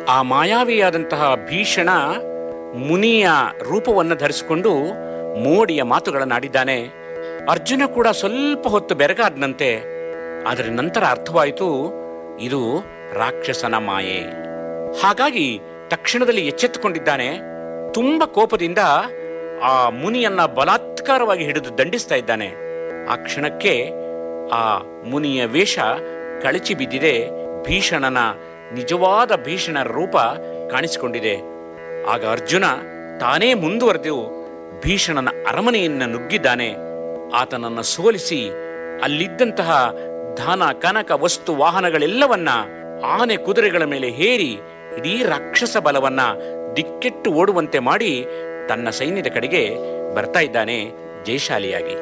ಆ ಮಾಯಾವಿಯಾದಂತಹ ಭೀಷಣ ಮುನಿಯ ರೂಪವನ್ನು ಧರಿಸಿಕೊಂಡು ಮೋಡಿಯ ಮಾತುಗಳನ್ನಾಡಿದ್ದಾನೆ ಅರ್ಜುನ ಕೂಡ ಸ್ವಲ್ಪ ಹೊತ್ತು ಬೆರಗಾದನಂತೆ ಅದರ ನಂತರ ಅರ್ಥವಾಯಿತು ಇದು ರಾಕ್ಷಸನ ಮಾಯೆ ಹಾಗಾಗಿ ತಕ್ಷಣದಲ್ಲಿ ಎಚ್ಚೆತ್ತುಕೊಂಡಿದ್ದಾನೆ ತುಂಬ ಕೋಪದಿಂದ ಆ ಮುನಿಯನ್ನ ಬಲಾತ್ಕಾರವಾಗಿ ಹಿಡಿದು ದಂಡಿಸ್ತಾ ಇದ್ದಾನೆ ಆ ಕ್ಷಣಕ್ಕೆ ಆ ಮುನಿಯ ವೇಷ ಕಳಚಿ ಬಿದ್ದಿದೆ ಭೀಷಣನ ನಿಜವಾದ ಭೀಷಣ ರೂಪ ಕಾಣಿಸಿಕೊಂಡಿದೆ ಆಗ ಅರ್ಜುನ ತಾನೇ ಮುಂದುವರೆದು ಭೀಷಣನ ಅರಮನೆಯನ್ನ ನುಗ್ಗಿದ್ದಾನೆ ಆತನನ್ನ ಸೋಲಿಸಿ ಅಲ್ಲಿದ್ದಂತಹ ಧನ ಕನಕ ವಸ್ತು ವಾಹನಗಳೆಲ್ಲವನ್ನ ಆನೆ ಕುದುರೆಗಳ ಮೇಲೆ ಹೇರಿ ಇಡೀ ರಾಕ್ಷಸ ಬಲವನ್ನ ದಿಕ್ಕೆಟ್ಟು ಓಡುವಂತೆ ಮಾಡಿ ತನ್ನ ಸೈನ್ಯದ ಕಡೆಗೆ ಬರ್ತಾ ಇದ್ದಾನೆ ಜಯಶಾಲಿಯಾಗಿ